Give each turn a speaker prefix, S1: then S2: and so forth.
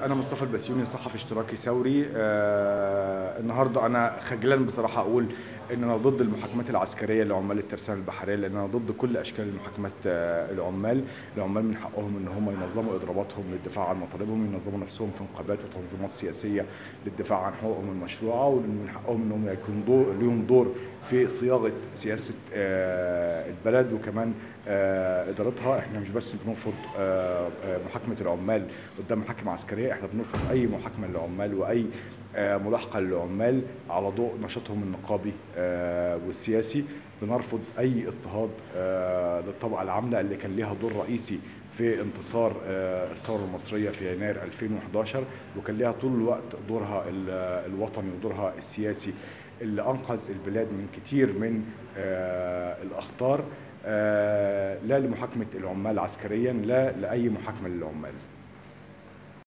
S1: أنا مصطفى البسيوني صحفي اشتراكي ثوري آه، النهارده أنا خجلان بصراحة أقول إن أنا ضد المحاكمات العسكرية لعمال الترسانة البحرية لأن أنا ضد كل أشكال المحاكمات آه، العمال، العمال من حقهم إن هم ينظموا إضراباتهم للدفاع عن مطالبهم، ينظموا نفسهم في نقابات وتنظيمات سياسية للدفاع عن حقوقهم المشروعة ومن حقهم إن هم يكون دور ليهم دور في صياغة سياسة آه، البلد وكمان آه، ادارتها احنا مش بس بنرفض آه، آه، محاكمه العمال قدام محاكم عسكريه احنا بنرفض اي محاكمه للعمال واي آه، ملاحقه للعمال على ضوء نشاطهم النقابي آه، والسياسي بنرفض اي اضطهاد آه، للطبقه العامله اللي كان ليها دور رئيسي في انتصار آه، الثوره المصريه في يناير 2011 وكان ليها طول الوقت دورها ال- الوطني ودورها السياسي اللي انقذ البلاد من كتير من آه، الاخطار آه، لا لمحاكمه العمال عسكريا لا لاي محاكمه للعمال